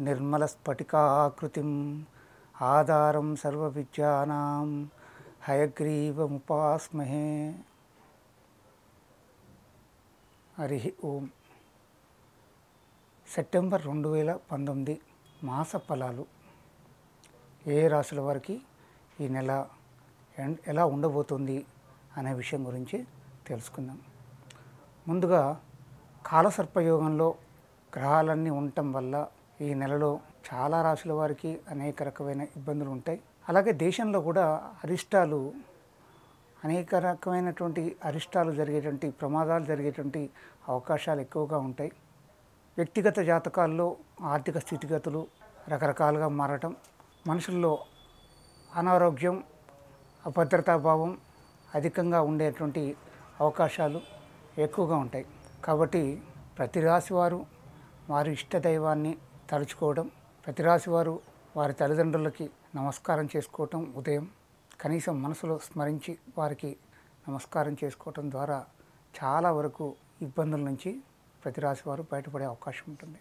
నిర్మలస్ఫటికాకృతిం ఆధారం సర్వవిద్యానాం హయగ్రీవముపాస్మహే హరి ఓం సెప్టెంబర్ రెండు వేల పంతొమ్మిది మాస ఫలాలు ఏ రాశుల వారికి ఈ నెల ఎన్- ఎలా ఉండబోతుంది అనే విషయం గురించి తెలుసుకుందాం ముందుగా కాలసర్పయోగంలో గ్రహాలన్నీ ఉండటం వల్ల ఈ నెలలో చాలా రాశుల వారికి అనేక రకమైన ఇబ్బందులు ఉంటాయి అలాగే దేశంలో కూడా అరిష్టాలు అనేక రకమైనటువంటి అరిష్టాలు జరిగేటువంటి ప్రమాదాలు జరిగేటువంటి అవకాశాలు ఎక్కువగా ఉంటాయి వ్యక్తిగత జాతకాల్లో ఆర్థిక స్థితిగతులు రకరకాలుగా మారటం మనుషుల్లో అనారోగ్యం అభద్రతాభావం అధికంగా ఉండేటువంటి అవకాశాలు ఎక్కువగా ఉంటాయి కాబట్టి ప్రతి రాశి వారు వారి ఇష్టదైవాన్ని తలుచుకోవడం ప్రతి రాశి వారు వారి తల్లిదండ్రులకి నమస్కారం చేసుకోవటం ఉదయం కనీసం మనసులో స్మరించి వారికి నమస్కారం చేసుకోవటం ద్వారా చాలా వరకు ఇబ్బందుల నుంచి ప్రతి రాశి వారు బయటపడే అవకాశం ఉంటుంది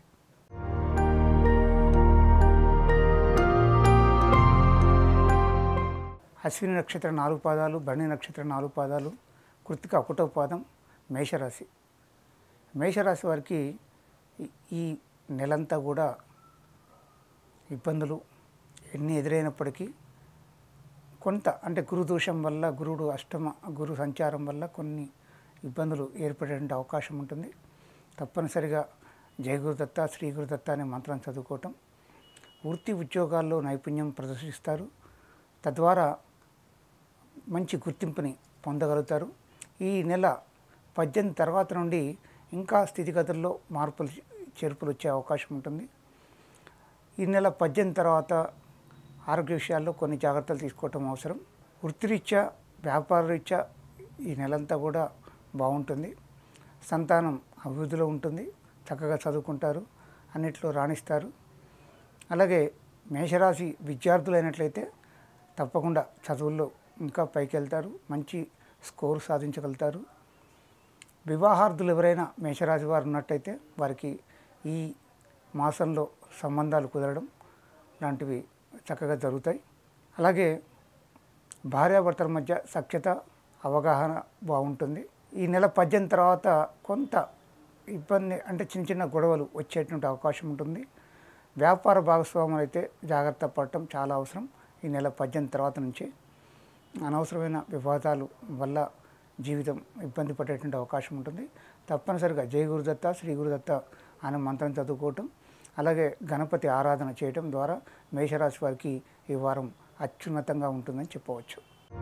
అశ్విని నక్షత్రం నాలుగు పాదాలు భరణి నక్షత్రం నాలుగు పాదాలు కృతిక ఒకటో పాదం మేషరాశి మేషరాశి వారికి ఈ- ఈ నెలంతా కూడా ఇబ్బందులు ఎన్ని ఎదురైనప్పటికీ కొంత అంటే గురు దోషం వల్ల గురుడు అష్టమ గురు సంచారం వల్ల కొన్ని ఇబ్బందులు ఏర్పడే అవకాశం ఉంటుంది తప్పనిసరిగా జయ గురుదత్త శ్రీ గురుదత్త అనే మంత్రం చదువుకోవటం వృత్తి ఉద్యోగాల్లో నైపుణ్యం ప్రదర్శిస్తారు తద్వారా మంచి గుర్తింపుని పొందగలుగుతారు ఈ నెల పద్దెనిమిది తర్వాత నుండి ఇంకా స్థితిగతుల్లో మార్పులు చేర్పులు వచ్చే అవకాశం ఉంటుంది ఈ నెల పద్దెనిమిది తర్వాత ఆరోగ్య విషయాల్లో కొన్ని జాగ్రత్తలు తీసుకోవటం అవసరం వృత్తిరీత్యా వ్యాపార రీత్యా ఈ నెలంతా కూడా బాగుంటుంది సంతానం అభివృద్ధిలో ఉంటుంది చక్కగా చదువుకుంటారు అన్నిట్లో రాణిస్తారు అలాగే మేషరాశి విద్యార్థులైనట్లయితే తప్పకుండా చదువుల్లో ఇంకా పైకి వెళ్తారు మంచి స్కోర్ సాధించగలుగుతారు వివాహార్థులు ఎవరైనా మేషరాశి వారు ఉన్నట్టయితే వారికి ఈ మాసంలో సంబంధాలు కుదరడం లాంటివి చక్కగా జరుగుతాయి అలాగే భార్యాభర్తల మధ్య సఖ్యత అవగాహన బాగుంటుంది ఈ నెల పద్దెనిమిది తర్వాత కొంత ఇబ్బంది అంటే చిన్న చిన్న గొడవలు వచ్చేటువంటి అవకాశం ఉంటుంది వ్యాపార భాగస్వాములు అయితే జాగ్రత్త పడటం చాలా అవసరం ఈ నెల పద్దెనిమిది తర్వాత నుంచి అనవసరమైన వివాదాలు వల్ల జీవితం ఇబ్బంది పడేటువంటి అవకాశం ఉంటుంది తప్పనిసరిగా జయ గురుదత్త శ్రీ గురుదత్త అనే మంత్రం చదువుకోవటం అలాగే గణపతి ఆరాధన చేయటం ద్వారా మేషరాశి వారికి ఈ వారం అత్యున్నతంగా ఉంటుందని చెప్పవచ్చు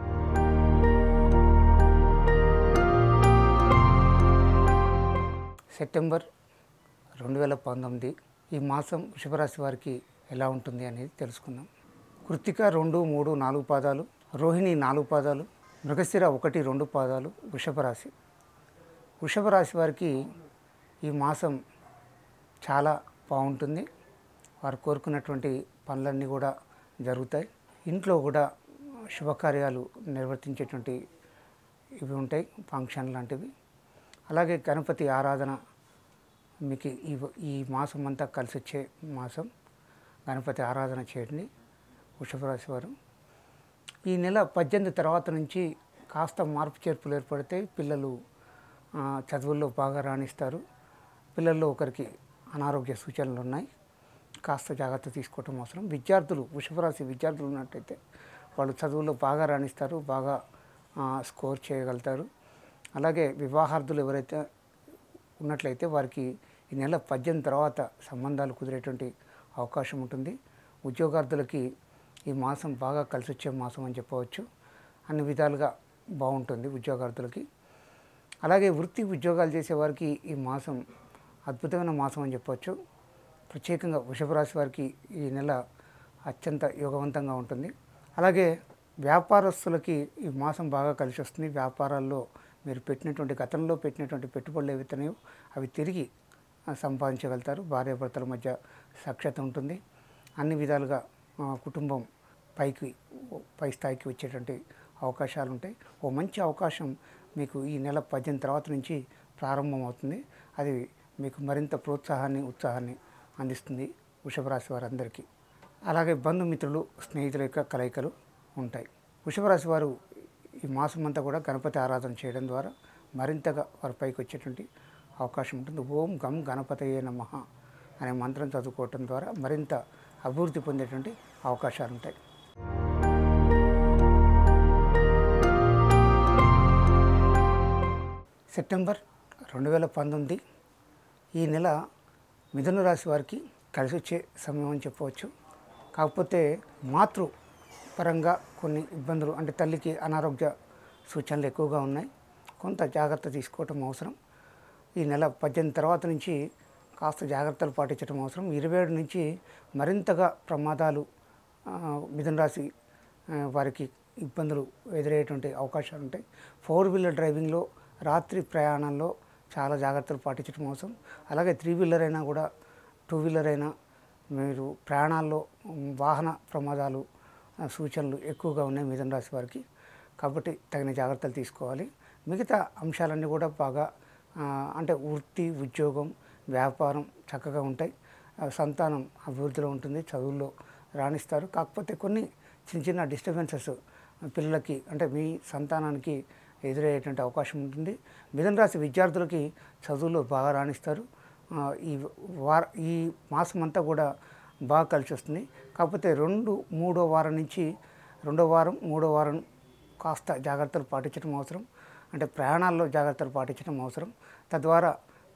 సెప్టెంబర్ రెండు వేల పంతొమ్మిది ఈ మాసం వృషభరాశి వారికి ఎలా ఉంటుంది అనేది తెలుసుకుందాం కృత్తిక రెండు మూడు నాలుగు పాదాలు రోహిణి నాలుగు పాదాలు మృగశిర ఒకటి రెండు పాదాలు వృషభ రాశి వృషభ రాశి వారికి ఈ మాసం చాలా బాగుంటుంది వారు కోరుకున్నటువంటి పనులన్నీ కూడా జరుగుతాయి ఇంట్లో కూడా శుభకార్యాలు నిర్వర్తించేటువంటి ఇవి ఉంటాయి ఫంక్షన్ లాంటివి అలాగే గణపతి ఆరాధన మీకు ఈ ఈ మాసం అంతా కలిసి వచ్చే మాసం గణపతి ఆరాధన చేయండి వృషభ రాశి వారు ఈ నెల పద్దెనిమిది తర్వాత నుంచి కాస్త మార్పు చేర్పులు ఏర్పడితే పిల్లలు ఆ, చదువుల్లో బాగా రాణిస్తారు పిల్లల్లో ఒకరికి అనారోగ్య సూచనలు ఉన్నాయి కాస్త జాగ్రత్త తీసుకోవటం అవసరం విద్యార్థులు వృషభ రాశి విద్యార్థులు ఉన్నట్టయితే వాళ్ళు చదువుల్లో బాగా రాణిస్తారు బాగా ఆ, స్కోర్ చేయగలుగుతారు అలాగే వివాహార్థులు ఎవరైతే ఉన్నట్లయితే వారికి ఈ నెల పద్దెనిమిది తర్వాత సంబంధాలు కుదిరేటువంటి అవకాశం ఉంటుంది ఉద్యోగార్థులకి ఈ మాసం బాగా కలిసి వచ్చే మాసం అని చెప్పవచ్చు అన్ని విధాలుగా బాగుంటుంది ఉద్యోగార్థులకి అలాగే వృత్తి ఉద్యోగాలు చేసే వారికి ఈ మాసం అద్భుతమైన మాసం అని చెప్పవచ్చు ప్రత్యేకంగా వృషభ రాశి వారికి ఈ నెల అత్యంత యోగవంతంగా ఉంటుంది అలాగే వ్యాపారస్తులకి ఈ మాసం బాగా కలిసి వస్తుంది వ్యాపారాల్లో మీరు పెట్టినటువంటి గతంలో పెట్టినటువంటి పెట్టుబడులు ఏవైతున్నాయో అవి తిరిగి ఆ, సంపాదించగలుగుతారు భార్యాభర్తల మధ్య సఖ్యత ఉంటుంది అన్ని విధాలుగా ఆ, కుటుంబం పైకి పై స్థాయికి వచ్చేటువంటి అవకాశాలు ఉంటాయి ఓ మంచి అవకాశం మీకు ఈ నెల పద్దెనిమిది తర్వాత నుంచి ప్రారంభమవుతుంది అది మీకు మరింత ప్రోత్సాహాన్ని ఉత్సాహాన్ని అందిస్తుంది వృషభ రాశి వారందరికీ అలాగే బంధుమిత్రులు స్నేహితుల యొక్క కలయికలు ఉంటాయి వృషభ రాశి వారు ఈ మాసం అంతా కూడా గణపతి ఆరాధన చేయడం ద్వారా మరింతగా వారి పైకి వచ్చేటువంటి అవకాశం ఉంటుంది ఓం గం గణపతయే నమః అనే మంత్రం చదువుకోవటం ద్వారా మరింత అభివృద్ధి పొందేటువంటి అవకాశాలు ఉంటాయి సెప్టెంబర్ రెండు వేల పంతొమ్మిది ఈ నెల మిథున రాశి వారికి కలిసి వచ్చే సమయం అని చెప్పవచ్చు కాకపోతే మాతృ పరంగా కొన్ని ఇబ్బందులు అంటే తల్లికి అనారోగ్య సూచనలు ఎక్కువగా ఉన్నాయి కొంత జాగ్రత్త తీసుకోవటం అవసరం ఈ నెల పద్దెనిమిది తర్వాత నుంచి కాస్త జాగ్రత్తలు పాటించడం అవసరం ఇరవై ఏడు నుంచి మరింతగా ప్రమాదాలు ఆ, మిథున రాశి ఆ, వారికి ఇబ్బందులు ఎదురయ్యేటువంటి అవకాశాలు ఉంటాయి ఫోర్ వీలర్ డ్రైవింగ్లో రాత్రి ప్రయాణంలో చాలా జాగ్రత్తలు పాటించడం అవసరం అలాగే త్రీ వీలర్ అయినా కూడా టూ వీలర్ అయినా మీరు ప్రయాణాల్లో ఉమ్, వాహన ప్రమాదాలు ఆ, సూచనలు ఎక్కువగా ఉన్నాయి మిథున రాశి వారికి కాబట్టి తగిన జాగ్రత్తలు తీసుకోవాలి మిగతా అంశాలన్నీ కూడా బాగా ఆ, అంటే వృత్తి ఉద్యోగం వ్యాపారం చక్కగా ఉంటాయి ఆ, సంతానం అభివృద్ధిలో ఉంటుంది చదువుల్లో రాణిస్తారు కాకపోతే కొన్ని చిన్న చిన్న డిస్టర్బెన్సెస్ పిల్లలకి అంటే మీ సంతానానికి ఎదురయ్యేటువంటి అవకాశం ఉంటుంది మిథున రాశి విద్యార్థులకి చదువులో బాగా రాణిస్తారు ఆ, ఈ వార ఈ మాసం అంతా కూడా బాగా కలిసి వస్తుంది కాకపోతే రెండు మూడో వారం నుంచి రెండో వారం మూడో వారం కాస్త జాగ్రత్తలు పాటించడం అవసరం అంటే ప్రయాణాల్లో జాగ్రత్తలు పాటించడం అవసరం తద్వారా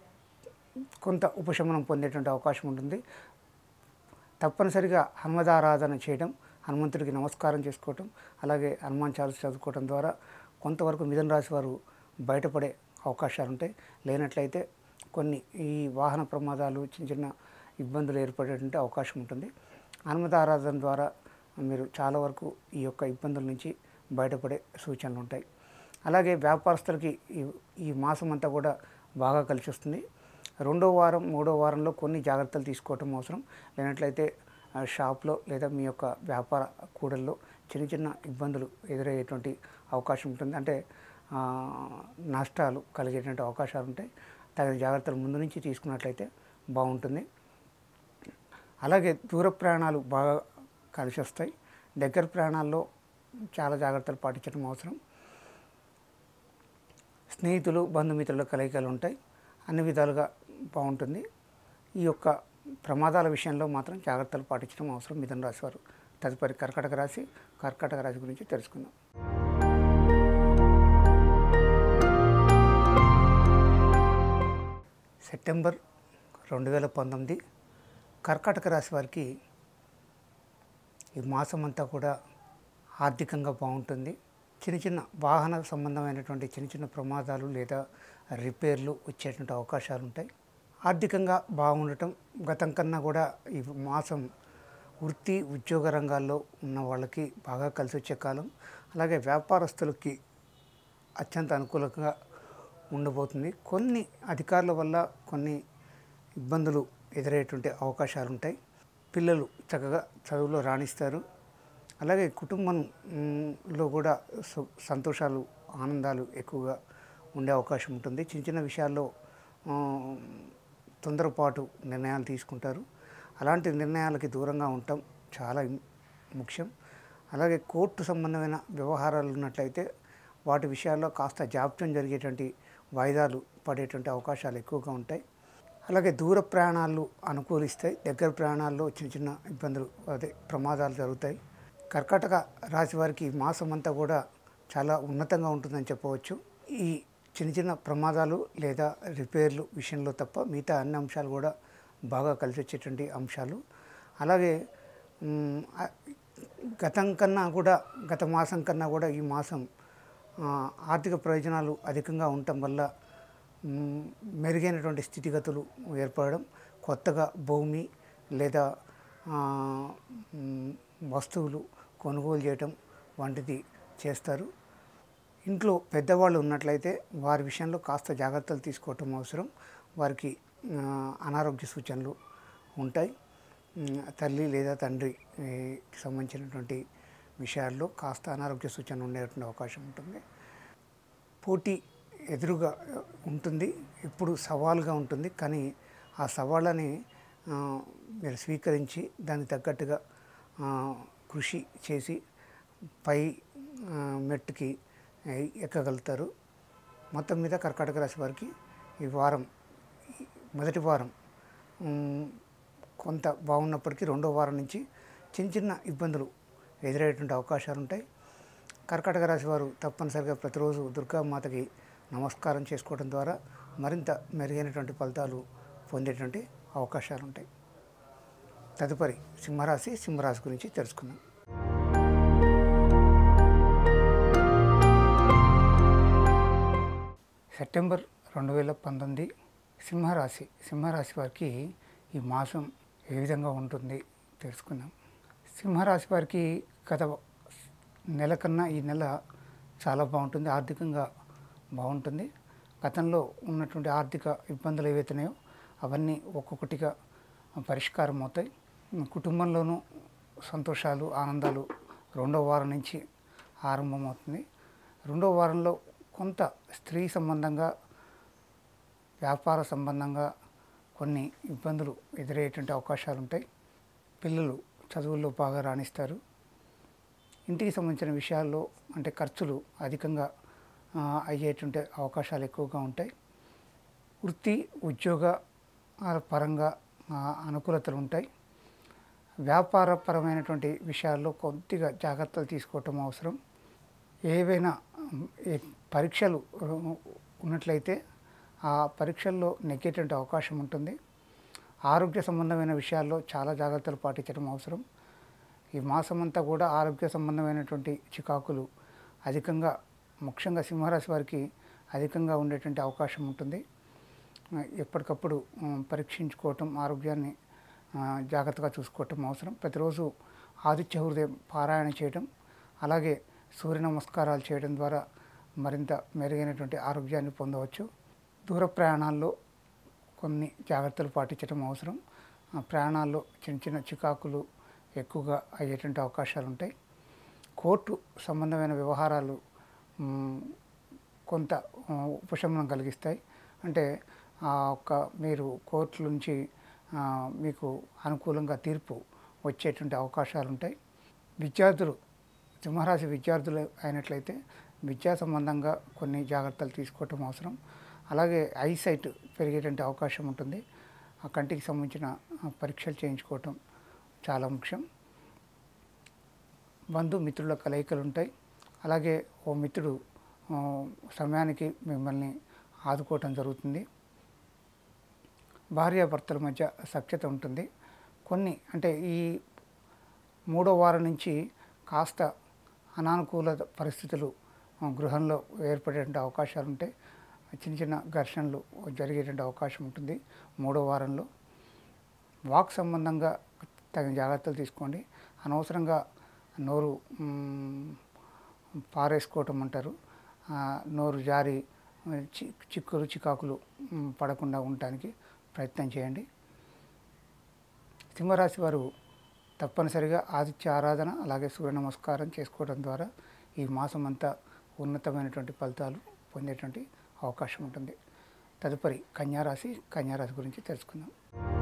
కొంత ఉపశమనం పొందేటువంటి అవకాశం ఉంటుంది తప్పనిసరిగా హనుమదారాధన చేయడం హనుమంతుడికి నమస్కారం చేసుకోవటం అలాగే హనుమాన్ చాలీస చదువుకోవడం ద్వారా కొంతవరకు మిథున రాశి వారు బయటపడే అవకాశాలు ఉంటాయి లేనట్లయితే కొన్ని ఈ వాహన ప్రమాదాలు చిన్న చిన్న ఇబ్బందులు ఏర్పడేటువంటి అవకాశం ఉంటుంది హనుమదారాధన ద్వారా మీరు చాలా వరకు ఈ యొక్క ఇబ్బందుల నుంచి బయటపడే సూచనలు ఉంటాయి అలాగే వ్యాపారస్తులకి ఈ ఈ మాసం అంతా కూడా బాగా కలిసి వస్తుంది రెండో వారం మూడో వారంలో కొన్ని జాగ్రత్తలు తీసుకోవటం అవసరం లేనట్లయితే ఆ, షాప్లో లేదా మీ యొక్క వ్యాపార కూడల్లో చిన్న చిన్న ఇబ్బందులు ఎదురయ్యేటువంటి అవకాశం ఉంటుంది అంటే ఆ, నష్టాలు కలిగేటువంటి అవకాశాలు ఉంటాయి తగిన జాగ్రత్తలు ముందు నుంచి తీసుకున్నట్లయితే బాగుంటుంది అలాగే దూర ప్రయాణాలు బాగా కలిసి వస్తాయి దగ్గర ప్రయాణాల్లో చాలా జాగ్రత్తలు పాటించడం అవసరం స్నేహితులు బంధుమిత్రుల కలయికలు ఉంటాయి అన్ని విధాలుగా బాగుంటుంది ఈ యొక్క ప్రమాదాల విషయంలో మాత్రం జాగ్రత్తలు పాటించడం అవసరం మిథున రాశి వారు తదుపరి కర్కాటక రాశి కర్కాటక రాశి గురించి తెలుసుకుందాం సెప్టెంబర్ రెండు వేల పంతొమ్మిది కర్కాటక రాశి వారికి ఈ మాసం అంతా కూడా ఆర్థికంగా బాగుంటుంది చిన్న చిన్న వాహన సంబంధమైనటువంటి చిన్న చిన్న ప్రమాదాలు లేదా రిపేర్లు వచ్చేటువంటి అవకాశాలు ఉంటాయి ఆర్థికంగా బాగుండటం గతం కన్నా కూడా ఈ మాసం వృత్తి ఉద్యోగ రంగాల్లో ఉన్న వాళ్ళకి బాగా కలిసి వచ్చే కాలం అలాగే వ్యాపారస్తులకి అత్యంత అనుకూలంగా ఉండబోతుంది కొన్ని అధికారుల వల్ల కొన్ని ఇబ్బందులు ఎదురయ్యేటువంటి అవకాశాలు ఉంటాయి పిల్లలు చక్కగా చదువులో రాణిస్తారు అలాగే కుటుంబం మ్, లో కూడా సు- సంతోషాలు ఆనందాలు ఎక్కువగా ఉండే అవకాశం ఉంటుంది చిన్న చిన్న విషయాల్లో ఆ, తొందరపాటు నిర్ణయాలు తీసుకుంటారు అలాంటి నిర్ణయాలకి దూరంగా ఉండటం చాలా ఇం- ముఖ్యం అలాగే కోర్టు సంబంధమైన వ్యవహారాలు ఉన్నట్లయితే వాటి విషయాల్లో కాస్త జాప్యం జరిగేటువంటి వాయిదాలు పడేటువంటి అవకాశాలు ఎక్కువగా ఉంటాయి అలాగే దూర ప్రయాణాలు అనుకూలిస్తాయి దగ్గర ప్రయాణాల్లో చిన్న చిన్న ఇబ్బందులు అదే ప్రమాదాలు జరుగుతాయి కర్కాటక రాశి వారికి ఈ మాసం అంతా కూడా చాలా ఉన్నతంగా ఉంటుందని చెప్పవచ్చు ఈ చిన్న చిన్న ప్రమాదాలు లేదా రిపేర్లు విషయంలో తప్ప మిగతా అన్ని అంశాలు కూడా బాగా కలిసి వచ్చేటువంటి అంశాలు అలాగే మ్, ఆ- గతం కన్నా కూడా గత మాసం కన్నా కూడా ఈ మాసం ఆ, ఆర్థిక ప్రయోజనాలు అధికంగా ఉండటం వల్ల మ్, మెరుగైనటువంటి స్థితిగతులు ఏర్పడడం కొత్తగా భూమి లేదా ఆ, మ్, వస్తువులు కొనుగోలు చేయటం వంటిది చేస్తారు ఇంట్లో పెద్దవాళ్ళు ఉన్నట్లయితే వారి విషయంలో కాస్త జాగ్రత్తలు తీసుకోవటం అవసరం వారికి ఆ, అనారోగ్య సూచనలు ఉంటాయి ఉమ్, తల్లి లేదా తండ్రి ఏ, కి సంబంధించినటువంటి విషయాల్లో కాస్త అనారోగ్య సూచన ఉండేటువంటి అవకాశం ఉంటుంది పోటీ ఎదురుగా ఉంటుంది ఎప్పుడు సవాలుగా ఉంటుంది కానీ ఆ సవాళ్ళని ఆ, మీరు స్వీకరించి దానికి తగ్గట్టుగా ఆ, కృషి చేసి పై ఆ, మెట్టుకి ఆ, ఎక్కగలుగుతారు మొత్తం మీద కర్కాటక రాశి వారికి ఈ వారం ఈ మొదటి వారం ఉమ్, కొంత బాగున్నప్పటికీ రెండో వారం నుంచి చిన్న చిన్న ఇబ్బందులు ఎదురయ్యేటువంటి అవకాశాలు ఉంటాయి కర్కాటక రాశి వారు తప్పనిసరిగా ప్రతిరోజు దుర్గామాతకి నమస్కారం చేసుకోవడం ద్వారా మరింత మెరుగైనటువంటి ఫలితాలు పొందేటువంటి అవకాశాలు ఉంటాయి తదుపరి సింహరాశి సింహరాశి గురించి తెలుసుకుందాం సెప్టెంబర్ రెండు వేల పంతొమ్మిది సింహరాశి సింహరాశి వారికి ఈ మాసం ఏ విధంగా ఉంటుంది తెలుసుకుందాం సింహరాశి వారికి గత నెల కన్నా ఈ నెల చాలా బాగుంటుంది ఆర్థికంగా బాగుంటుంది గతంలో ఉన్నటువంటి ఆర్థిక ఇబ్బందులు ఏవైతున్నాయో అవన్నీ ఒక్కొక్కటిగా పరిష్కారం అవుతాయి కుటుంబంలోనూ సంతోషాలు ఆనందాలు రెండో వారం నుంచి ఆరంభమవుతుంది రెండో వారంలో కొంత స్త్రీ సంబంధంగా వ్యాపార సంబంధంగా కొన్ని ఇబ్బందులు ఎదురయ్యేటువంటి అవకాశాలు ఉంటాయి పిల్లలు చదువుల్లో బాగా రాణిస్తారు ఇంటికి సంబంధించిన విషయాల్లో అంటే ఖర్చులు అధికంగా ఆ, అయ్యేటువంటి అవకాశాలు ఎక్కువగా ఉంటాయి వృత్తి ఉద్యోగ ఆ, పరంగా ఆ, అనుకూలతలు ఉంటాయి వ్యాపారపరమైనటువంటి విషయాల్లో కొద్దిగా జాగ్రత్తలు తీసుకోవటం అవసరం ఏవైనా ఉమ్, ఏ పరీక్షలు ఉ- ఉన్నట్లయితే ఆ పరీక్షల్లో నెగ్గేటువంటి అవకాశం ఉంటుంది ఆరోగ్య సంబంధమైన విషయాల్లో చాలా జాగ్రత్తలు పాటించడం అవసరం ఈ మాసం అంతా కూడా ఆరోగ్య సంబంధమైనటువంటి చికాకులు అధికంగా ముఖ్యంగా సింహరాశి వారికి అధికంగా ఉండేటువంటి అవకాశం ఉంటుంది ఆ, ఎప్పటికప్పుడు ఉమ్, పరీక్షించుకోవటం ఆరోగ్యాన్ని ఆ, జాగ్రత్తగా చూసుకోవటం అవసరం ప్రతిరోజు ఆదిత్య హృదయం పారాయణ చేయటం అలాగే సూర్య నమస్కారాలు చేయడం ద్వారా మరింత మెరుగైనటువంటి ఆరోగ్యాన్ని పొందవచ్చు దూర ప్రయాణాల్లో కొన్ని జాగ్రత్తలు పాటించడం అవసరం ఆ ప్రయాణాల్లో చిన్న చిన్న చికాకులు ఎక్కువగా అయ్యేటువంటి అవకాశాలు ఉంటాయి కోర్టు సంబంధమైన వ్యవహారాలు మ్, కొంత ఆ, ఉపశమనం కలిగిస్తాయి అంటే ఆ ఒక్క మీరు కోర్టు నుంచి ఆ, మీకు అనుకూలంగా తీర్పు వచ్చేటువంటి అవకాశాలు ఉంటాయి విద్యార్థులు సింహరాశి విద్యార్థులు అయినట్లయితే విద్యా సంబంధంగా కొన్ని జాగ్రత్తలు తీసుకోవటం అవసరం అలాగే ఐసైట్ పెరిగేటువంటి అవకాశం ఉంటుంది ఆ కంటికి సంబంధించిన ఆ, పరీక్షలు చేయించుకోవటం చాలా ముఖ్యం బంధుమిత్రుల కలయికలు ఉంటాయి అలాగే ఓ మిత్రుడు ఆ, సమయానికి మిమ్మల్ని ఆదుకోవటం జరుగుతుంది భార్యాభర్తల మధ్య సఖ్యత ఉంటుంది కొన్ని అంటే ఈ మూడో వారం నుంచి కాస్త అనానుకూల పరిస్థితులు ఆ, గృహంలో ఏర్పడేటువంటి అవకాశాలు ఉంటాయి చిన్న చిన్న ఘర్షణలు జరిగేటువంటి అవకాశం ఉంటుంది మూడో వారంలో వాక్ సంబంధంగా తగిన జాగ్రత్తలు తీసుకోండి అనవసరంగా నోరు మ్, పారేసుకోవటం అంటారు ఆ, నోరు జారి ఆ, చి చిక్కులు చికాకులు మ్, పడకుండా ఉండటానికి ప్రయత్నం చేయండి సింహరాశి వారు తప్పనిసరిగా ఆదిత్య ఆరాధన అలాగే సూర్య నమస్కారం చేసుకోవడం ద్వారా ఈ మాసం అంతా ఉన్నతమైనటువంటి ఫలితాలు పొందేటువంటి అవకాశం ఉంటుంది తదుపరి కన్యారాశి కన్యారాశి గురించి తెలుసుకుందాం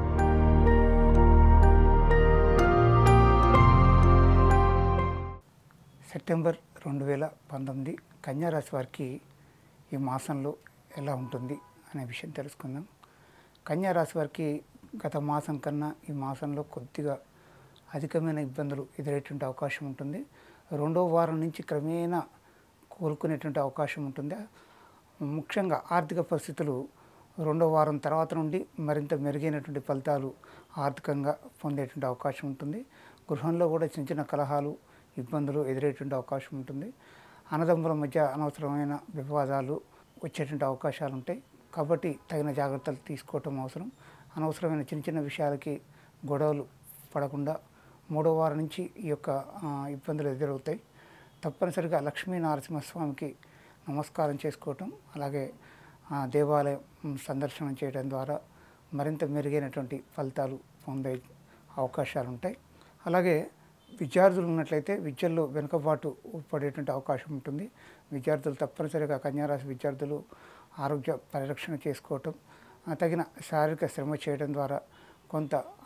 సెప్టెంబర్ రెండు వేల పంతొమ్మిది కన్యారాశి వారికి ఈ మాసంలో ఎలా ఉంటుంది అనే విషయం తెలుసుకుందాం కన్యారాశి వారికి గత మాసం కన్నా ఈ మాసంలో కొద్దిగా అధికమైన ఇబ్బందులు ఎదురయ్యేటువంటి అవకాశం ఉంటుంది రెండో వారం నుంచి క్రమేణా కోలుకునేటువంటి అవకాశం ఉంటుంది ముఖ్యంగా ఆర్థిక పరిస్థితులు రెండో వారం తర్వాత నుండి మరింత మెరుగైనటువంటి ఫలితాలు ఆర్థికంగా పొందేటువంటి అవకాశం ఉంటుంది గృహంలో కూడా చిన్న చిన్న కలహాలు ఇబ్బందులు ఎదురయ్యేటువంటి అవకాశం ఉంటుంది అన్నదమ్ముల మధ్య అనవసరమైన వివాదాలు వచ్చేటువంటి అవకాశాలు ఉంటాయి కాబట్టి తగిన జాగ్రత్తలు తీసుకోవటం అవసరం అనవసరమైన చిన్న చిన్న విషయాలకి గొడవలు పడకుండా మూడో వారం నుంచి ఈ యొక్క ఆ, ఇబ్బందులు ఎదురవుతాయి తప్పనిసరిగా లక్ష్మీ నరసింహస్వామికి నమస్కారం చేసుకోవటం అలాగే ఆ, దేవాలయం సందర్శనం చేయడం ద్వారా మరింత మెరుగైనటువంటి ఫలితాలు పొందే అవకాశాలు ఉంటాయి అలాగే విద్యార్థులు ఉన్నట్లయితే విద్యల్లో వెనుకబాటు పడేటువంటి అవకాశం ఉంటుంది విద్యార్థులు తప్పనిసరిగా కన్యారాశి విద్యార్థులు ఆరోగ్య పరిరక్షణ చేసుకోవటం ఆ, తగిన శారీరక శ్రమ చేయడం ద్వారా కొంత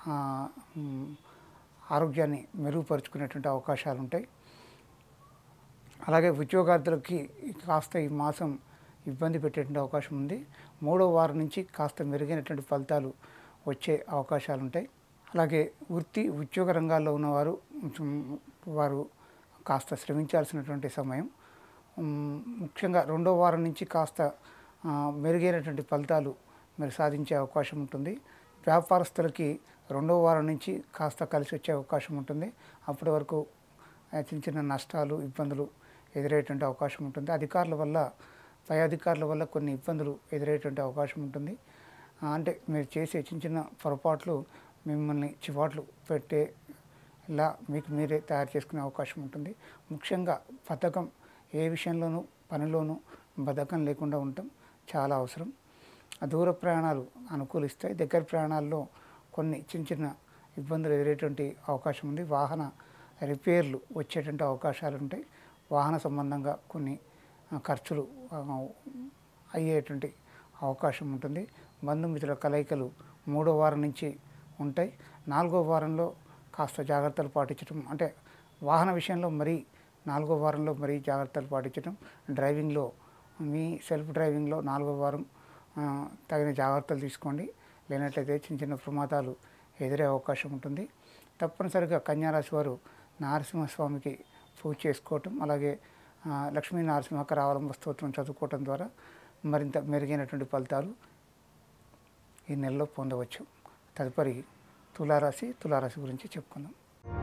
ఆ, మ్, ఆరోగ్యాన్ని మెరుగుపరుచుకునేటువంటి అవకాశాలు ఉంటాయి అలాగే ఉద్యోగార్థులకి కాస్త ఈ మాసం ఇబ్బంది పెట్టేటువంటి అవకాశం ఉంది మూడో వారం నుంచి కాస్త మెరుగైనటువంటి ఫలితాలు వచ్చే అవకాశాలు ఉంటాయి అలాగే వృత్తి ఉద్యోగ రంగాల్లో ఉన్నవారు కొంచెం వారు కాస్త శ్రమించాల్సినటువంటి సమయం ఉమ్, ముఖ్యంగా రెండో వారం నుంచి కాస్త ఆ, మెరుగైనటువంటి ఫలితాలు మీరు సాధించే అవకాశం ఉంటుంది వ్యాపారస్తులకి రెండో వారం నుంచి కాస్త కలిసి వచ్చే అవకాశం ఉంటుంది అప్పటి వరకు ఆ, చిన్న చిన్న నష్టాలు ఇబ్బందులు ఎదురయ్యేటువంటి అవకాశం ఉంటుంది అధికారుల వల్ల పై అధికారుల వల్ల కొన్ని ఇబ్బందులు ఎదురయ్యేటువంటి అవకాశం ఉంటుంది ఆ, అంటే మీరు చేసే చిన్న చిన్న పొరపాట్లు మిమ్మల్ని చివాట్లు పెట్టే ఇలా మీకు మీరే తయారు చేసుకునే అవకాశం ఉంటుంది ముఖ్యంగా పథకం ఏ విషయంలోనూ పనిలోనూ బద్ధకం లేకుండా ఉండటం చాలా అవసరం ఆ దూర ప్రయాణాలు అనుకూలిస్తాయి దగ్గర ప్రయాణాల్లో కొన్ని చిన్న చిన్న ఇబ్బందులు ఎదురేటువంటి అవకాశం ఉంది వాహన రిపేర్లు వచ్చేటువంటి అవకాశాలు ఉంటాయి వాహన సంబంధంగా కొన్ని ఆ, ఖర్చులు ఆ, అయ్యేటువంటి అవకాశం ఉంటుంది బంధుమిత్రుల కలయికలు మూడో వారం నుంచి ఉంటాయి నాలుగో వారంలో కాస్త జాగ్రత్తలు పాటించడం అంటే వాహన విషయంలో మరీ నాలుగో వారంలో మరీ జాగ్రత్తలు పాటించడం డ్రైవింగ్లో మీ సెల్ఫ్ డ్రైవింగ్లో నాలుగో వారం ఆ, తగిన జాగ్రత్తలు తీసుకోండి లేనట్లయితే చిన్న చిన్న ప్రమాదాలు ఎదురే అవకాశం ఉంటుంది తప్పనిసరిగా కన్యారాశి వారు నరసింహస్వామికి పూజ చేసుకోవటం అలాగే ఆ, లక్ష్మీ నరసింహక రావలంబ స్తోత్రం చదువుకోవటం ద్వారా మరింత మెరుగైనటువంటి ఫలితాలు ఈ నెలలో పొందవచ్చు తదుపరి తులారాశి తులారాశి గురించి చెప్పుకుందాం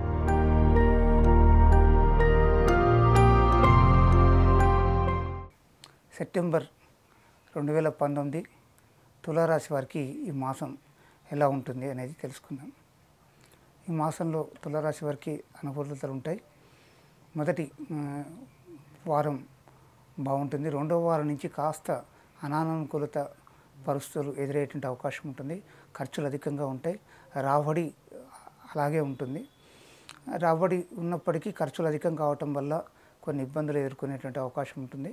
సెప్టెంబర్ రెండు వేల పంతొమ్మిది తులారాశి వారికి ఈ మాసం ఎలా ఉంటుంది అనేది తెలుసుకుందాం ఈ మాసంలో తులారాశి వారికి అనుకూలతలు ఉంటాయి మొదటి ఆ, వారం బాగుంటుంది రెండవ వారం నుంచి కాస్త అనానుకూలత పరిస్థితులు ఎదురయ్యేటువంటి అవకాశం ఉంటుంది ఖర్చులు అధికంగా ఉంటాయి రాబడి అలాగే ఉంటుంది రాబడి ఉన్నప్పటికీ ఖర్చులు అధికం కావటం వల్ల కొన్ని ఇబ్బందులు ఎదుర్కొనేటువంటి అవకాశం ఉంటుంది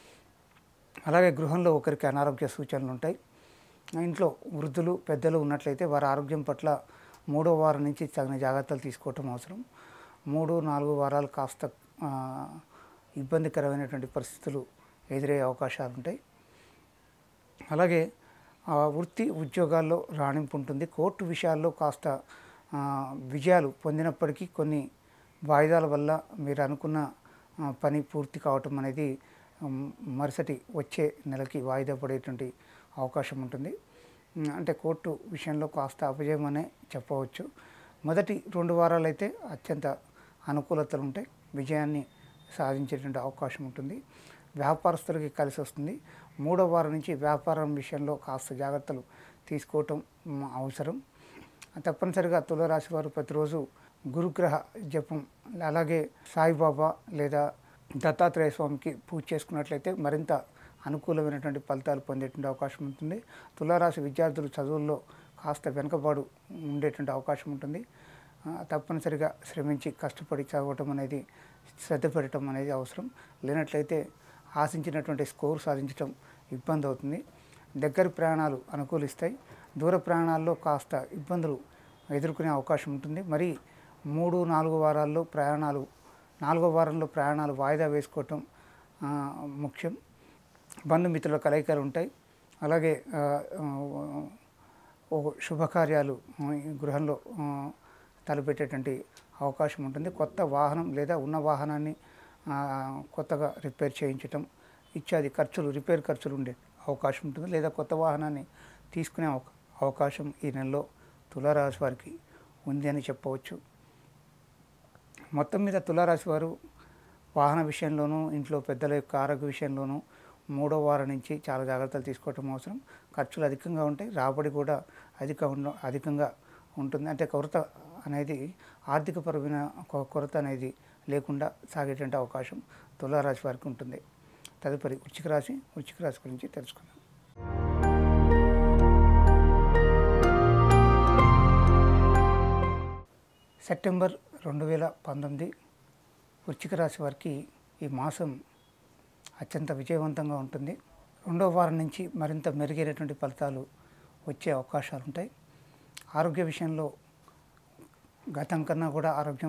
అలాగే గృహంలో ఒకరికి అనారోగ్య సూచనలు ఉంటాయి ఇంట్లో వృద్ధులు పెద్దలు ఉన్నట్లయితే వారి ఆరోగ్యం పట్ల మూడో వారం నుంచి తగిన జాగ్రత్తలు తీసుకోవటం అవసరం మూడు నాలుగు వారాలు కాస్త ఆ, ఇబ్బందికరమైనటువంటి పరిస్థితులు ఎదురయ్యే అవకాశాలు ఉంటాయి అలాగే ఆ, వృత్తి ఉద్యోగాల్లో రాణింపు ఉంటుంది కోర్టు విషయాల్లో కాస్త ఆ, విజయాలు పొందినప్పటికీ కొన్ని వాయిదాల వల్ల మీరు అనుకున్న ఆ, పని పూర్తి కావటం అనేది ఉమ్, మరుసటి వచ్చే నెలకి వాయిదా పడేటువంటి అవకాశం ఉంటుంది ఉమ్, అంటే కోర్టు విషయంలో కాస్త అపజయం అనే చెప్పవచ్చు మొదటి రెండు వారాలు అయితే అత్యంత అనుకూలతలు ఉంటాయి విజయాన్ని సాధించేటువంటి అవకాశం ఉంటుంది వ్యాపారస్తులకి కలిసి వస్తుంది మూడో వారం నుంచి వ్యాపారం విషయంలో కాస్త జాగ్రత్తలు తీసుకోవటం మ్, అవసరం తప్పనిసరిగా తులరాశి వారు ప్రతిరోజు గురుగ్రహ జపం అలాగే సాయిబాబా లేదా దత్తాత్రేయ స్వామికి పూజ చేసుకున్నట్లయితే మరింత అనుకూలమైనటువంటి ఫలితాలు పొందేటువంటి అవకాశం ఉంటుంది తులారాశి విద్యార్థులు చదువుల్లో కాస్త వెనుకబాటు ఉండేటువంటి అవకాశం ఉంటుంది ఆ, తప్పనిసరిగా శ్రమించి కష్టపడి చదవటం అనేది శ్రద్ధ పెట్టడం అనేది అవసరం లేనట్లయితే ఆశించినటువంటి స్కోర్ సాధించడం ఇబ్బంది అవుతుంది దగ్గర ప్రయాణాలు అనుకూలిస్తాయి దూర ప్రయాణాల్లో కాస్త ఇబ్బందులు ఎదుర్కొనే అవకాశం ఉంటుంది మరి మూడు నాలుగు వారాల్లో ప్రయాణాలు నాలుగో వారంలో ప్రయాణాలు వాయిదా వేసుకోవటం ఆ, ముఖ్యం బంధుమిత్రుల కలయికలు ఉంటాయి అలాగే ఆ, ఆ, ఓ శుభకార్యాలు ఆ, ఈ గృహంలో ఆ, తలపెట్టేటువంటి అవకాశం ఉంటుంది కొత్త వాహనం లేదా ఉన్న వాహనాన్ని ఆ, కొత్తగా రిపేర్ చేయించటం ఇత్యాది ఖర్చులు రిపేర్ ఖర్చులు ఉండే అవకాశం ఉంటుంది లేదా కొత్త వాహనాన్ని తీసుకునే అవక- అవకాశం ఈ నెలలో తులారాశి వారికి ఉంది అని చెప్పవచ్చు మొత్తం మీద తులారాశి వారు వాహన విషయంలోనూ ఇంట్లో పెద్దల యొక్క ఆరోగ్య విషయంలోనూ మూడో వారం నుంచి చాలా జాగ్రత్తలు తీసుకోవటం అవసరం ఖర్చులు అధికంగా ఉంటాయి రాబడి కూడా అధిక ఉన్న అధికంగా ఉంటుంది అంటే కొరత అనేది ఆర్థికపరమైన కొ- కొరత అనేది లేకుండా సాగేటువంటి అవకాశం తులారాశి వారికి ఉంటుంది తదుపరి వృశ్చిక రాశి వృశ్చిక రాశి గురించి తెలుసుకుందాం సెప్టెంబర్ రెండు వేల పంతొమ్మిది వృశ్చిక రాశి వారికి ఈ మాసం అత్యంత విజయవంతంగా ఉంటుంది రెండో వారం నుంచి మరింత మెరుగైనటువంటి ఫలితాలు వచ్చే అవకాశాలు ఉంటాయి ఆరోగ్య విషయంలో గతం కన్నా కూడా ఆరోగ్యం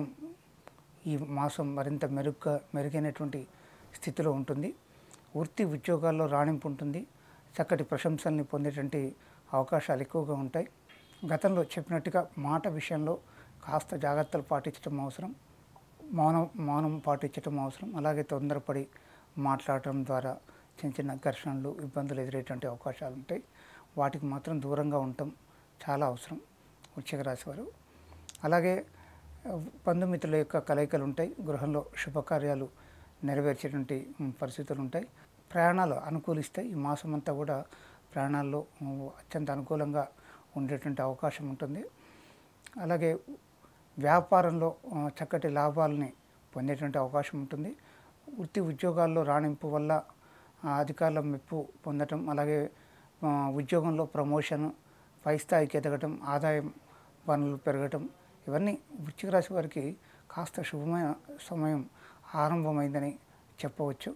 ఈ మాసం మరింత మెరుగ్గా మెరుగైనటువంటి స్థితిలో ఉంటుంది వృత్తి ఉద్యోగాల్లో రాణింపు ఉంటుంది చక్కటి ప్రశంసల్ని పొందేటువంటి అవకాశాలు ఎక్కువగా ఉంటాయి గతంలో చెప్పినట్టుగా మాట విషయంలో కాస్త జాగ్రత్తలు పాటించడం అవసరం మౌనం మౌనం పాటించడం అవసరం అలాగే తొందరపడి మాట్లాడటం ద్వారా చిన్న చిన్న ఘర్షణలు ఇబ్బందులు ఎదురయ్యేటువంటి అవకాశాలు ఉంటాయి వాటికి మాత్రం దూరంగా ఉండటం చాలా అవసరం వృశ్చిక రాశి వారు అలాగే ఆ, బంధుమిత్రుల యొక్క కలయికలు ఉంటాయి గృహంలో శుభకార్యాలు నెరవేర్చేటువంటి ఉమ్, పరిస్థితులు ఉంటాయి ప్రయాణాలు అనుకూలిస్తాయి ఈ మాసం అంతా కూడా ప్రయాణాల్లో ఉమ్, అత్యంత అనుకూలంగా ఉండేటువంటి అవకాశం ఉంటుంది అలాగే వ్యాపారంలో ఆ, చక్కటి లాభాలని పొందేటువంటి అవకాశం ఉంటుంది వృత్తి ఉద్యోగాల్లో రాణింపు వల్ల ఆ, అధికారుల మెప్పు పొందటం అలాగే ఆ, ఉద్యోగంలో ప్రమోషన్ పై స్థాయికి ఎదగటం ఆదాయం వనరులు పెరగటం ఇవన్నీ వృశ్చిక రాశి వారికి కాస్త శుభమైన సమయం ఆరంభమైందని చెప్పవచ్చు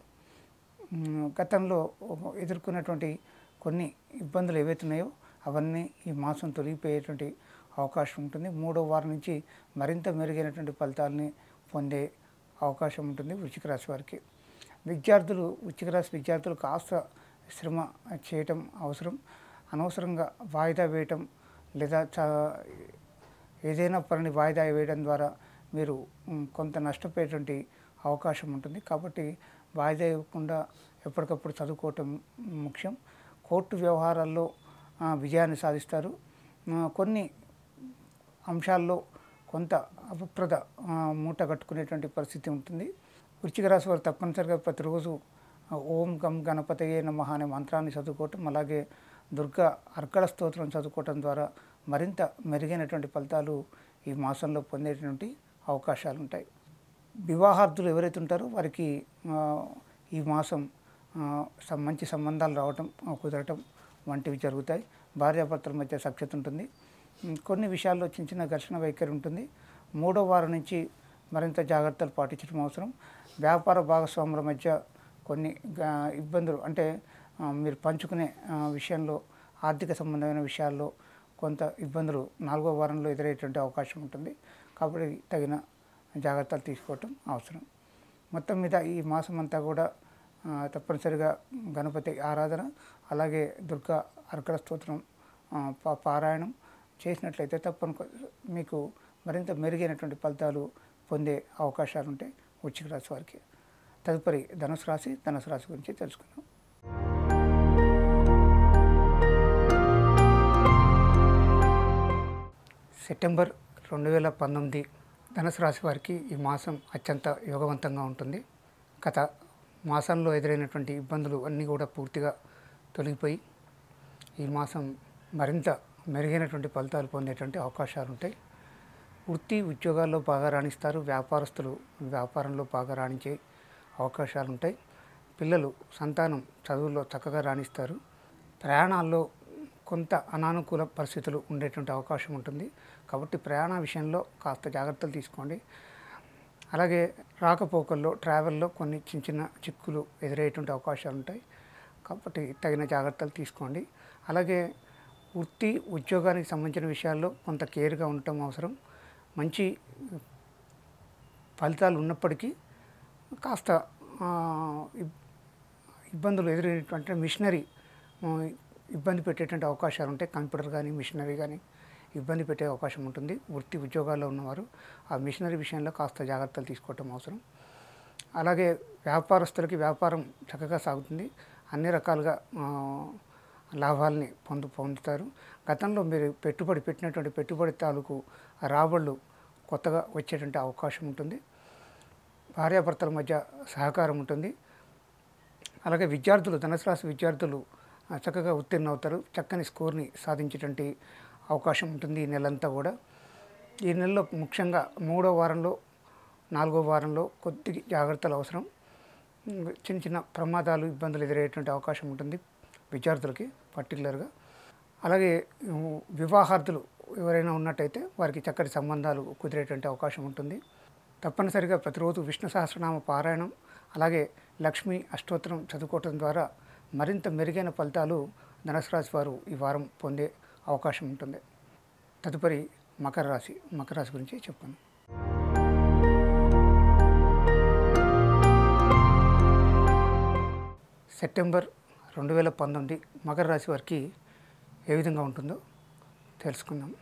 మ్, గతంలో ఎదుర్కొన్నటువంటి కొన్ని ఇబ్బందులు ఏవైతున్నాయో అవన్నీ ఈ మాసం తొలగిపోయేటువంటి అవకాశం ఉంటుంది మూడో వారం నుంచి మరింత మెరుగైనటువంటి ఫలితాలని పొందే అవకాశం ఉంటుంది వృశ్చిక రాశి వారికి విద్యార్థులు వృశ్చిక రాశి విద్యార్థులు కాస్త శ్రమ చేయటం అవసరం అనవసరంగా వాయిదా వేయటం లేదా చా ఏదైనా పనిని వాయిదా వేయడం ద్వారా మీరు మ్, కొంత నష్టపోయేటువంటి అవకాశం ఉంటుంది కాబట్టి వాయిదా ఇవ్వకుండా ఎప్పటికప్పుడు చదువుకోవటం ముఖ్యం కోర్టు వ్యవహారాల్లో ఆ, విజయాన్ని సాధిస్తారు ఆ, కొన్ని అంశాల్లో కొంత అపప్రద ఆ, మూట కట్టుకునేటువంటి పరిస్థితి ఉంటుంది వృశ్చిక రాశి వారు తప్పనిసరిగా ప్రతిరోజు ఆ, ఓం గం గణపతయే నమః అనే మంత్రాన్ని చదువుకోవటం అలాగే దుర్గా అర్కళ స్తోత్రం చదువుకోవటం ద్వారా మరింత మెరుగైనటువంటి ఫలితాలు ఈ మాసంలో పొందేటువంటి అవకాశాలు ఉంటాయి వివాహార్థులు ఎవరైతే ఉంటారో వారికి ఆ, ఈ మాసం ఆ, సం- మంచి సంబంధాలు రావటం ఆ, కుదరటం వంటివి జరుగుతాయి భార్యాభర్తల మధ్య సఖ్యత ఉంటుంది ఉమ్, కొన్ని విషయాల్లో చిన్న చిన్న ఘర్షణ వైఖరి ఉంటుంది మూడో వారం నుంచి మరింత జాగ్రత్తలు పాటించడం అవసరం వ్యాపార భాగస్వాముల మధ్య కొన్ని గా- ఇబ్బందులు అంటే ఆ, మీరు పంచుకునే ఆ, విషయంలో ఆర్థిక సంబంధమైన విషయాల్లో కొంత ఇబ్బందులు నాలుగో వారంలో ఎదురయ్యేటువంటి అవకాశం ఉంటుంది కాబట్టి తగిన జాగ్రత్తలు తీసుకోవటం అవసరం మొత్తం మీద ఈ మాసం అంతా కూడా ఆ, తప్పనిసరిగా గణపతి ఆరాధన అలాగే దుర్గా అర్కడ స్తోత్రం ఆ, పా- పారాయణం చేసినట్లయితే తప్పని మీకు మరింత మెరుగైనటువంటి ఫలితాలు పొందే అవకాశాలు ఉంటాయి వృశ్చిక రాశి వారికి తదుపరి ధనుసు రాశి ధనుసు రాశి గురించి తెలుసుకుందాం సెప్టెంబర్ రెండు వేల పంతొమ్మిది ధనుసు రాశి వారికి ఈ మాసం అత్యంత యోగవంతంగా ఉంటుంది గత మాసంలో ఎదురైనటువంటి ఇబ్బందులు అన్నీ కూడా పూర్తిగా తొలగిపోయి ఈ మాసం మరింత మెరుగైనటువంటి ఫలితాలు పొందేటువంటి అవకాశాలు ఉంటాయి వృత్తి ఉద్యోగాల్లో బాగా రాణిస్తారు వ్యాపారస్తులు వ్యాపారంలో బాగా రాణించే అవకాశాలు ఉంటాయి పిల్లలు సంతానం చదువుల్లో చక్కగా రాణిస్తారు ప్రయాణాల్లో కొంత అనానుకూల పరిస్థితులు ఉండేటువంటి అవకాశం ఉంటుంది కాబట్టి ప్రయాణ విషయంలో కాస్త జాగ్రత్తలు తీసుకోండి అలాగే రాకపోకల్లో ట్రావెల్లో కొన్ని చిన్న చిన్న చిక్కులు ఎదురయ్యేటువంటి అవకాశాలు ఉంటాయి కాబట్టి తగిన జాగ్రత్తలు తీసుకోండి అలాగే వృత్తి ఉద్యోగానికి సంబంధించిన విషయాల్లో కొంత కేర్గా ఉండటం అవసరం మంచి ఫలితాలు ఉన్నప్పటికీ కాస్త ఆ, ఇబ్- ఇబ్బందులు ఎదురైనటువంటి మిషనరీ ఆ, ఇబ్బంది పెట్టేటువంటి అవకాశాలు ఉంటాయి కంప్యూటర్ కానీ మిషనరీ కానీ ఇబ్బంది పెట్టే అవకాశం ఉంటుంది వృత్తి ఉద్యోగాల్లో ఉన్నవారు ఆ మిషనరీ విషయంలో కాస్త జాగ్రత్తలు తీసుకోవటం అవసరం అలాగే వ్యాపారస్తులకి వ్యాపారం చక్కగా సాగుతుంది అన్ని రకాలుగా ఆ, లాభాలని పొందు పొందుతారు గతంలో మీరు పెట్టుబడి పెట్టినటువంటి పెట్టుబడి తాలూకు రాబళ్ళు కొత్తగా వచ్చేటువంటి అవకాశం ఉంటుంది భార్యాభర్తల మధ్య సహకారం ఉంటుంది అలాగే విద్యార్థులు ధనుసు రాశి విద్యార్థులు ఆ, చక్కగా ఉత్తీర్ణ అవుతారు చక్కని స్కోర్ని సాధించేటువంటి అవకాశం ఉంటుంది ఈ నెలంతా కూడా ఈ నెలలో ముఖ్యంగా మూడో వారంలో నాలుగో వారంలో కొద్ది జాగ్రత్తలు అవసరం ఉమ్, చిన్న చిన్న ప్రమాదాలు ఇబ్బందులు ఎదురయ్యేటువంటి అవకాశం ఉంటుంది విద్యార్థులకి పర్టికులర్గా అలాగే ఉమ్, వివాహార్థులు ఎవరైనా ఉన్నట్టయితే వారికి చక్కటి సంబంధాలు కుదిరేటువంటి అవకాశం ఉంటుంది తప్పనిసరిగా ప్రతిరోజు విష్ణు సహస్రనామ పారాయణం అలాగే లక్ష్మీ అష్టోత్తరం చదువుకోవటం ద్వారా మరింత మెరుగైన ఫలితాలు ధనుసు రాశి వారు ఈ వారం పొందే అవకాశం ఉంటుంది తదుపరి మకర రాశి మకర రాశి గురించి చెప్పాను సెప్టెంబర్ రెండు వేల పంతొమ్మిది మకర రాశి వారికి ఏ విధంగా ఉంటుందో తెలుసుకుందాం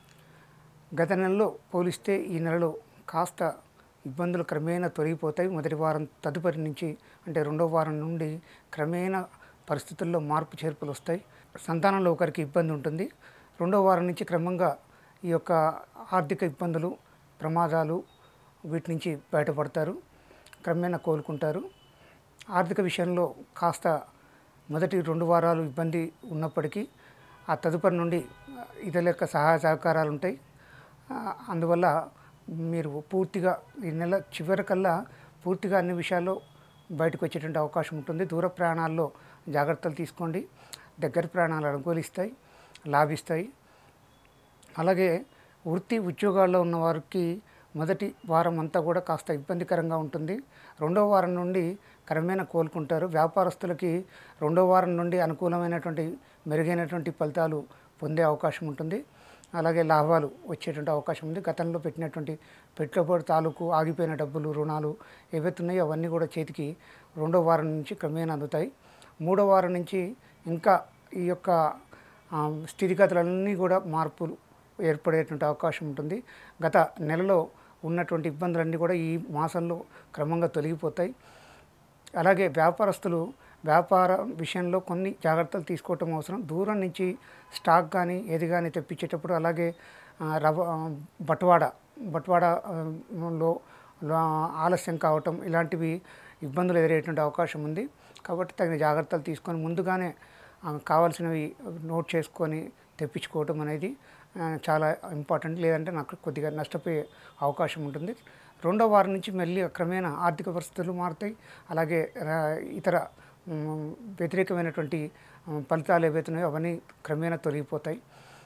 గత నెలలో పోలిస్తే ఈ నెలలో కాస్త ఇబ్బందులు క్రమేణా తొలగిపోతాయి మొదటి వారం తదుపరి నుంచి అంటే రెండో వారం నుండి క్రమేణా పరిస్థితుల్లో మార్పు చేర్పులు వస్తాయి సంతానంలో ఒకరికి ఇబ్బంది ఉంటుంది రెండో వారం నుంచి క్రమంగా ఈ యొక్క ఆర్థిక ఇబ్బందులు ప్రమాదాలు వీటి నుంచి బయటపడతారు క్రమేణా కోలుకుంటారు ఆర్థిక విషయంలో కాస్త మొదటి రెండు వారాలు ఇబ్బంది ఉన్నప్పటికీ ఆ తదుపరి నుండి ఇతరుల యొక్క సహాయ సహకారాలు ఉంటాయి ఆ, అందువల్ల మీరు పూర్తిగా ఈ నెల చివరికల్లా పూర్తిగా అన్ని విషయాల్లో బయటకు వచ్చేటువంటి అవకాశం ఉంటుంది దూర ప్రయాణాల్లో జాగ్రత్తలు తీసుకోండి దగ్గర ప్రయాణాలు అనుకూలిస్తాయి లాభిస్తాయి అలాగే వృత్తి ఉద్యోగాల్లో ఉన్న వారికి మొదటి వారం అంతా కూడా కాస్త ఇబ్బందికరంగా ఉంటుంది రెండో వారం నుండి క్రమేణా కోలుకుంటారు వ్యాపారస్తులకి రెండో వారం నుండి అనుకూలమైనటువంటి మెరుగైనటువంటి ఫలితాలు పొందే అవకాశం ఉంటుంది అలాగే లాభాలు వచ్చేటువంటి అవకాశం ఉంది గతంలో పెట్టినటువంటి పెట్టుబడి తాలూకు ఆగిపోయిన డబ్బులు రుణాలు ఏవైతే ఉన్నాయో అవన్నీ కూడా చేతికి రెండో వారం నుంచి క్రమేణా అందుతాయి మూడో వారం నుంచి ఇంకా ఈ యొక్క ఆ, స్థితిగతులన్నీ కూడా మార్పులు ఏర్పడేటువంటి అవకాశం ఉంటుంది గత నెలలో ఉన్నటువంటి ఇబ్బందులన్నీ కూడా ఈ మాసంలో క్రమంగా తొలగిపోతాయి అలాగే వ్యాపారస్తులు వ్యాపార విషయంలో కొన్ని జాగ్రత్తలు తీసుకోవటం అవసరం దూరం నుంచి స్టాక్ కానీ ఏది కానీ తెప్పించేటప్పుడు అలాగే ఆ, రవ ఆ, బట్వాడ బట్వాడ ఆ, లో లో ఆలస్యం కావటం ఇలాంటివి ఇబ్బందులు ఎదురయ్యేటువంటి అవకాశం ఉంది కాబట్టి తగిన జాగ్రత్తలు తీసుకొని ముందుగానే ఆ, కావాల్సినవి నోట్ చేసుకొని తెప్పించుకోవటం అనేది ఆ, చాలా ఇంపార్టెంట్ లేదంటే నాకు కొద్దిగా నష్టపోయే అవకాశం ఉంటుంది రెండో వారం నుంచి మళ్ళీ క్రమేణా ఆర్థిక పరిస్థితులు మారుతాయి అలాగే ఆ, ఇతర మ్, వ్యతిరేకమైనటువంటి మ్, ఫలితాలు ఏవైతే ఉన్నాయో అవన్నీ క్రమేణా తొలగిపోతాయి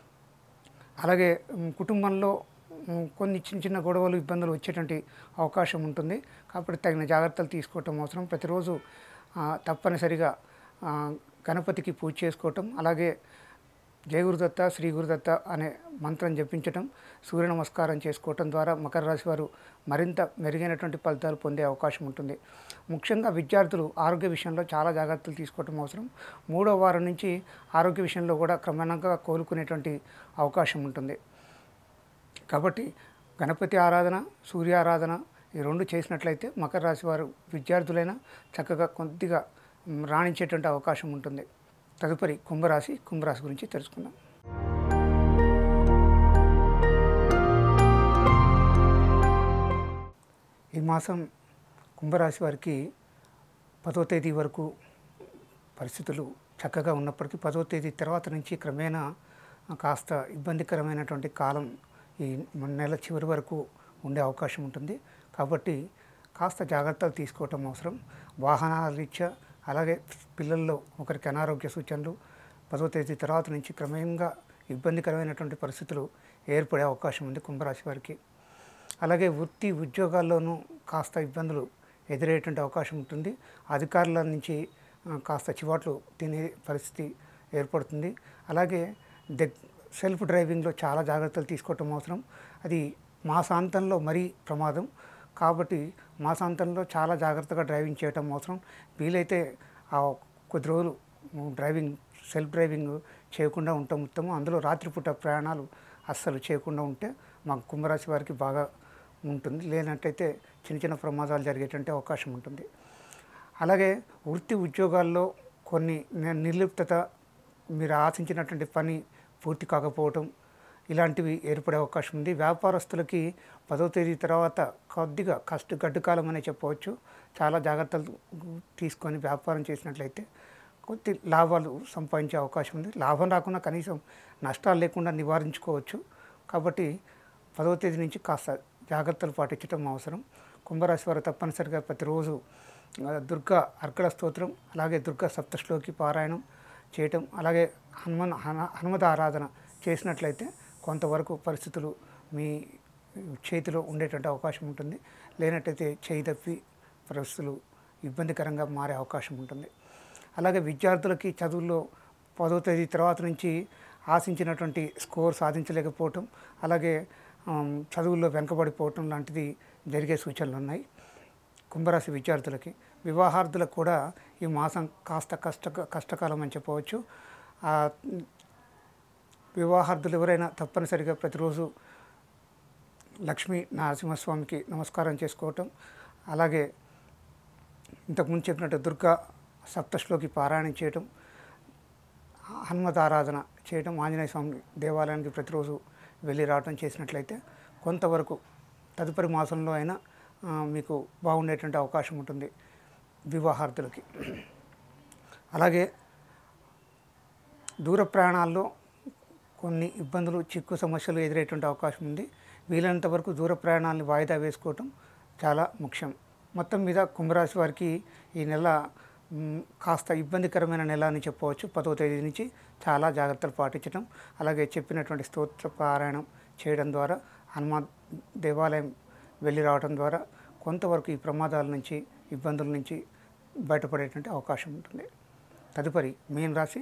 అలాగే మ్, కుటుంబంలో మ్, కొన్ని చిన్న చిన్న గొడవలు ఇబ్బందులు వచ్చేటువంటి అవకాశం ఉంటుంది కాబట్టి తగిన జాగ్రత్తలు తీసుకోవటం అవసరం ప్రతిరోజు ఆ, తప్పనిసరిగా ఆ, గణపతికి పూజ చేసుకోవటం అలాగే జయ గురుదత్త శ్రీ గురుదత్త అనే మంత్రం జపించటం సూర్య నమస్కారం చేసుకోవటం ద్వారా మకర రాశి వారు మరింత మెరుగైనటువంటి ఫలితాలు పొందే అవకాశం ఉంటుంది ముఖ్యంగా విద్యార్థులు ఆరోగ్య విషయంలో చాలా జాగ్రత్తలు తీసుకోవటం అవసరం మూడో వారం నుంచి ఆరోగ్య విషయంలో కూడా క్రమేణంగా కోలుకునేటువంటి అవకాశం ఉంటుంది కాబట్టి గణపతి ఆరాధన సూర్య ఆరాధన ఈ రెండు చేసినట్లయితే మకర రాశి వారు విద్యార్థులైనా చక్కగా కొద్దిగా మ్, రాణించేటువంటి అవకాశం ఉంటుంది తదుపరి కుంభరాశి కుంభరాశి గురించి తెలుసుకుందాం ఈ మాసం కుంభరాశి వారికి పదో తేదీ వరకు పరిస్థితులు చక్కగా ఉన్నప్పటికీ పదో తేదీ తర్వాత నుంచి క్రమేణా కాస్త ఇబ్బందికరమైనటువంటి కాలం ఈ నెల చివరి వరకు ఉండే అవకాశం ఉంటుంది కాబట్టి కాస్త జాగ్రత్తలు తీసుకోవటం అవసరం వాహనాల రీత్యా అలాగే పిల్లల్లో ఒకరికి అనారోగ్య సూచనలు పదో తేదీ తర్వాత నుంచి క్రమేణంగా ఇబ్బందికరమైనటువంటి పరిస్థితులు ఏర్పడే అవకాశం ఉంది కుంభరాశి వారికి అలాగే వృత్తి ఉద్యోగాల్లోనూ కాస్త ఇబ్బందులు ఎదురయ్యేటువంటి అవకాశం ఉంటుంది అధికారుల నుంచి ఆ, కాస్త చివాట్లు తినే పరిస్థితి ఏర్పడుతుంది అలాగే దగ్ సెల్ఫ్ డ్రైవింగ్లో చాలా జాగ్రత్తలు తీసుకోవటం అవసరం అది మాసాంతంలో మరీ ప్రమాదం కాబట్టి మాసాంతంలో చాలా జాగ్రత్తగా డ్రైవింగ్ చేయటం అవసరం వీలైతే ఆ కొద్ది రోజులు డ్రైవింగ్ సెల్ఫ్ డ్రైవింగ్ చేయకుండా ఉంటాం ఉత్తమం అందులో రాత్రిపూట ప్రయాణాలు అస్సలు చేయకుండా ఉంటే మా కుంభరాశి వారికి బాగా ఉంటుంది లేనట్టయితే చిన్న చిన్న ప్రమాదాలు జరిగేటువంటి అవకాశం ఉంటుంది అలాగే వృత్తి ఉద్యోగాల్లో కొన్ని ని- నిర్లిప్తత మీరు ఆశించినటువంటి పని పూర్తి కాకపోవటం ఇలాంటివి ఏర్పడే అవకాశం ఉంది వ్యాపారస్తులకి పదో తేదీ తర్వాత కొద్దిగా కష్ట గడ్డు కాలం అనే చెప్పవచ్చు చాలా జాగ్రత్తలు తీసుకొని వ్యాపారం చేసినట్లయితే కొద్ది లాభాలు సంపాదించే అవకాశం ఉంది లాభం రాకుండా కనీసం నష్టాలు లేకుండా నివారించుకోవచ్చు కాబట్టి పదవ తేదీ నుంచి కాస్త జాగ్రత్తలు పాటించడం అవసరం కుంభరాశి వారు తప్పనిసరిగా ప్రతిరోజు ఆ, దుర్గా అర్కడ స్తోత్రం అలాగే దుర్గా సప్తశ్లోకి పారాయణం చేయటం అలాగే హనుమన్ హన- హనుమత ఆరాధన చేసినట్లయితే కొంతవరకు పరిస్థితులు మీ చేతిలో ఉండేటువంటి అవకాశం ఉంటుంది లేనట్టయితే చేయి తప్పి పరిస్థితులు ఇబ్బందికరంగా మారే అవకాశం ఉంటుంది అలాగే విద్యార్థులకి చదువుల్లో పదో తేదీ తర్వాత నుంచి ఆశించినటువంటి స్కోర్ సాధించలేకపోవటం అలాగే ఆమ్, చదువుల్లో వెనుకబడిపోవటం లాంటిది జరిగే సూచనలు ఉన్నాయి కుంభరాశి విద్యార్థులకి వివాహార్థులకు కూడా ఈ మాసం కాస్త కష్ట కష్టకాలం అని చెప్పవచ్చు ఆ, వివాహార్థులు ఎవరైనా తప్పనిసరిగా ప్రతిరోజు లక్ష్మీ నరసింహస్వామికి నమస్కారం చేసుకోవటం అలాగే ఇంతకుముందు చెప్పినట్టు దుర్గా సప్తశ్లోకి పారాయణం చేయటం హనుమత ఆరాధన చేయటం ఆంజనేయ స్వామి దేవాలయానికి ప్రతిరోజు వెళ్ళి రావటం చేసినట్లయితే కొంతవరకు తదుపరి మాసంలో అయినా ఆ, మీకు బాగుండేటువంటి అవకాశం ఉంటుంది వివాహార్థులకి అలాగే దూర ప్రయాణాల్లో కొన్ని ఇబ్బందులు చిక్కు సమస్యలు ఎదురయ్యేటువంటి అవకాశం ఉంది వీలైనంత వరకు దూర ప్రయాణాలను వాయిదా వేసుకోవటం చాలా ముఖ్యం మొత్తం మీద కుంభరాశి వారికి ఈ నెల మ్, కాస్త ఇబ్బందికరమైన నెల అని చెప్పవచ్చు పదో తేదీ నుంచి చాలా జాగ్రత్తలు పాటించడం అలాగే చెప్పినటువంటి స్తోత్ర పారాయణం చేయడం ద్వారా హనుమాన్ దేవాలయం వెళ్ళి రావడం ద్వారా కొంతవరకు ఈ ప్రమాదాల నుంచి ఇబ్బందుల నుంచి బయటపడేటువంటి అవకాశం ఉంటుంది తదుపరి మీన రాశి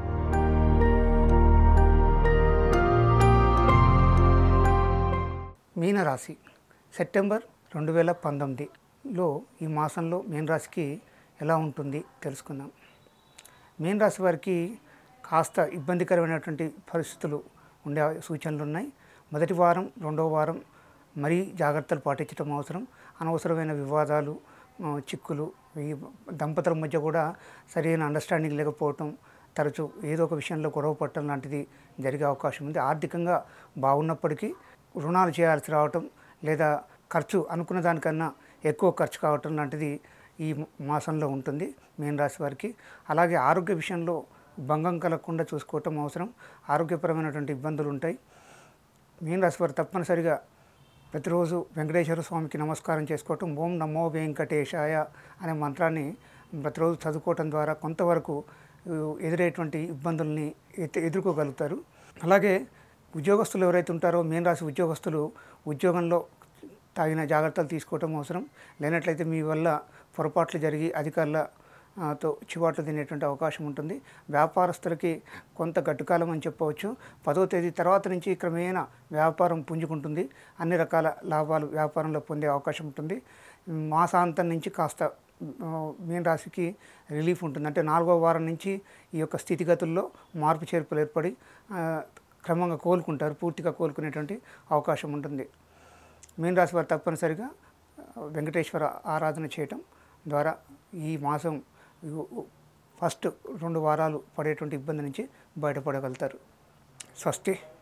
మీనరాశి సెప్టెంబర్ రెండు వేల పంతొమ్మిదిలో ఈ మాసంలో మీనరాశికి ఎలా ఉంటుంది తెలుసుకుందాం మీనరాశి వారికి కాస్త ఇబ్బందికరమైనటువంటి పరిస్థితులు ఉండే సూచనలు ఉన్నాయి మొదటి వారం రెండవ వారం మరీ జాగ్రత్తలు పాటించడం అవసరం అనవసరమైన వివాదాలు ఆ, చిక్కులు ఈ దంపతుల మధ్య కూడా సరైన అండర్స్టాండింగ్ లేకపోవటం తరచూ ఏదో ఒక విషయంలో గొడవ పట్టడం లాంటిది జరిగే అవకాశం ఉంది ఆర్థికంగా బాగున్నప్పటికీ రుణాలు చేయాల్సి రావటం లేదా ఖర్చు అనుకున్న దానికన్నా ఎక్కువ ఖర్చు కావటం లాంటిది ఈ మాసంలో ఉంటుంది మీన రాశి వారికి అలాగే ఆరోగ్య విషయంలో భంగం కలగకుండా చూసుకోవటం అవసరం ఆరోగ్యపరమైనటువంటి ఇబ్బందులు ఉంటాయి మీన రాశి వారు తప్పనిసరిగా ప్రతిరోజు వెంకటేశ్వర స్వామికి నమస్కారం చేసుకోవటం ఓం నమో వెంకటేశాయ అనే మంత్రాన్ని ప్రతిరోజు చదువుకోవటం ద్వారా కొంతవరకు ఉ, ఎదురయ్యేటువంటి ఇబ్బందుల్ని ఎత- ఎదుర్కోగలుగుతారు అలాగే ఉద్యోగస్తులు ఎవరైతే ఉంటారో మీన రాశి ఉద్యోగస్తులు ఉద్యోగంలో తగిన జాగ్రత్తలు తీసుకోవటం అవసరం లేనట్లయితే మీ వల్ల పొరపాట్లు జరిగి అధికారుల ఆ, తో చివాట్లు తినేటువంటి అవకాశం ఉంటుంది వ్యాపారస్తులకి కొంత గట్టుకాలం అని చెప్పవచ్చు పదో తేదీ తర్వాత నుంచి క్రమేణా వ్యాపారం పుంజుకుంటుంది అన్ని రకాల లాభాలు వ్యాపారంలో పొందే అవకాశం ఉంటుంది మాసాంతం నుంచి కాస్త ఆ, మీన రాశికి రిలీఫ్ ఉంటుంది అంటే నాలుగో వారం నుంచి ఈ యొక్క స్థితిగతుల్లో మార్పు చేర్పులు ఏర్పడి ఆ, క్రమంగా కోలుకుంటారు పూర్తిగా కోలుకునేటువంటి అవకాశం ఉంటుంది మీన రాశి వారు తప్పనిసరిగా ఆ, వెంకటేశ్వర ఆరాధన చేయటం ద్వారా ఈ మాసం ఈ ఫస్ట్ రెండు వారాలు పడేటువంటి ఇబ్బంది నుంచి బయటపడగలుగుతారు స్వస్తి